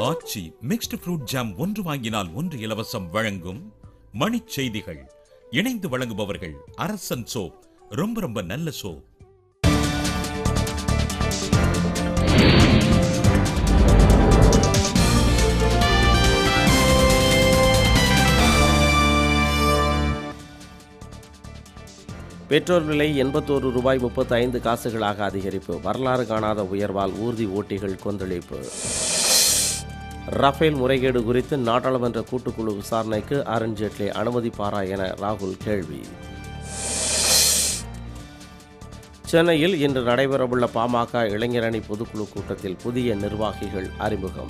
ஆச்சி mixed fruit jam ஒன்று வாங்கினால் ஒன்று இலவசம் வழங்கும் மணிச் செய்திகள் இணைந்து வழங்குபவர்கள் அரசன் சோப் ரொம்ப ரொம்ப நல்ல சோப் பெட்ரோல் விலை எண்பத்தோரு ரூபாய் முப்பத்தி ஐந்து காசுகளாக அதிகரிப்பு வரலாறு காணாத உயர்வால் ஊர்தி ஓட்டிகள் கொந்தளிப்பு ரஃபேல் முறைகேடு குறித்து நாடாளுமன்ற கூட்டுக்குழு விசாரணைக்கு அருண்ஜேட்லி அனுமதிப்பாரா என ராகுல் கேள்வி சென்னையில் இன்று நடைபெறவுள்ள பாமக இளைஞரணி பொதுக்குழு கூட்டத்தில் புதிய நிர்வாகிகள் அறிமுகம்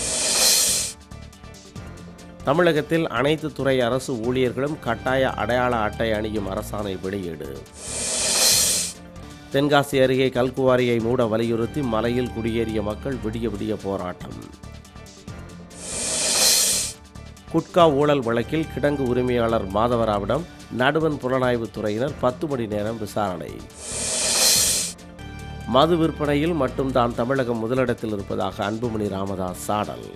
தமிழகத்தில் அனைத்து துறை அரசு ஊழியர்களும் கட்டாய அடையாள அட்டை அணியும் அரசாணை வெளியீடு தென்காசி அருகே கல்குவாரியை மூட வலியுறுத்தி மலையில் குடியேறிய மக்கள் விடிய விடிய போராட்டம் குட்கா ஊழல் வழக்கில் கிடங்கு உரிமையாளர் மாதவராவிடம் நடுவன் புலனாய்வுத் துறையினர் பத்து மணி நேரம் விசாரணை மது விற்பனையில் மட்டும் தான் தமிழகம் முதலிடத்தில் இருப்பதாக அன்புமணி ராமதாஸ் சாடல்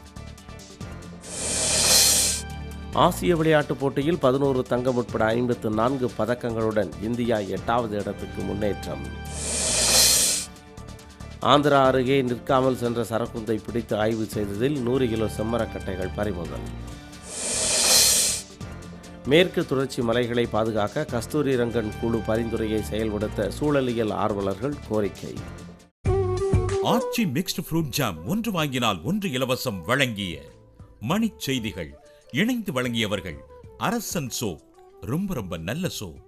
ஆசிய விளையாட்டுப் போட்டியில் பதினோரு தங்கம் உட்பட ஐம்பத்து நான்கு பதக்கங்களுடன் இந்தியா எட்டாவது இடத்துக்கு முன்னேற்றம் ஆந்திரா அருகே நிற்காமல் சென்ற சரக்குந்தை பிடித்து ஆய்வு செய்ததில் நூறு கிலோ செம்மரக்கட்டைகள் பறிமுதல் மேற்கு தொடர்ச்சி மலைகளை பாதுகாக்க கஸ்தூரி ரங்கன் குழு பரிந்துரையை செயல்படுத்த சூழலியல் ஆர்வலர்கள் கோரிக்கை ஆச்சி மிக்ஸ்டு ஃப்ரூட் ஜாம் ஒன்று வாங்கினால் ஒன்று இலவசம் வழங்கிய மணிச் செய்திகள் இணைந்து வழங்கியவர்கள் அரசன் சோப் ரொம்ப ரொம்ப நல்ல சோப்